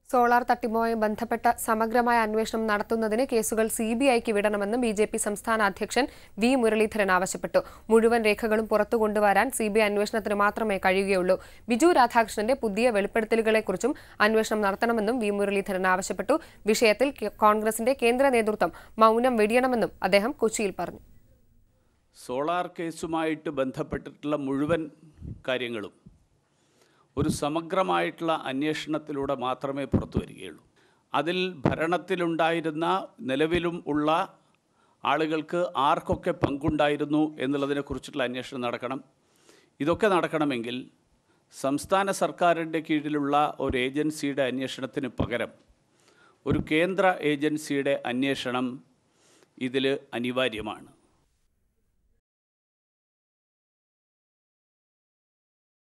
solar തട്ടിപ്പുമായി ബന്ധപ്പെട്ട സമഗ്രമായ അന്വേഷണം നടത്തുന്നതിന് കേസുകൾ സി ബി ഐക്ക് വിടണമെന്ന് ബി ജെ പി സംസ്ഥാന അധ്യക്ഷൻ വി മുരളീധരൻ ആവശ്യപ്പെട്ടു മുഴുവൻ രേഖകളും പുറത്തു കൊണ്ടുവരാൻ സി ബി ഐ അന്വേഷണത്തിന് മാത്രമേ കഴിയുകയുള്ളൂ ബിജു രാധാകൃഷ്ണന്റെ പുതിയ വെളിപ്പെടുത്തലുകളെക്കുറിച്ചും അന്വേഷണം നടത്തണമെന്നും വി മുരളീധരൻ ആവശ്യപ്പെട്ടു വിഷയത്തിൽ കെ- കോൺഗ്രസിന്റെ കേന്ദ്ര നേതൃത്വം മൗനം വെടിയണമെന്നും അദ്ദേഹം കൊച്ചിയിൽ പറഞ്ഞു സോളാർ കേസുമായിട്ട് ബന്ധപ്പെട്ടിട്ടുള്ള മുഴുവൻ കാര്യങ്ങളും ഒരു സമഗ്രമായിട്ടുള്ള അന്വേഷണത്തിലൂടെ മാത്രമേ പുറത്തു വരികയുള്ളൂ അതിൽ ഭരണത്തിലുണ്ടായിരുന്ന നിലവിലും ഉള്ള ആളുകൾക്ക് ആർക്കൊക്കെ പങ്കുണ്ടായിരുന്നു എന്നുള്ളതിനെക്കുറിച്ചുള്ള അന്വേഷണം നടക്കണം ഇതൊക്കെ നടക്കണമെങ്കിൽ സംസ്ഥാന സർക്കാരിൻ്റെ കീഴിലുള്ള ഒരു ഏജൻസിയുടെ അന്വേഷണത്തിന് പകരം ഒരു കേന്ദ്ര ഏജൻസിയുടെ അന്വേഷണം ഇതിൽ അനിവാര്യമാണ്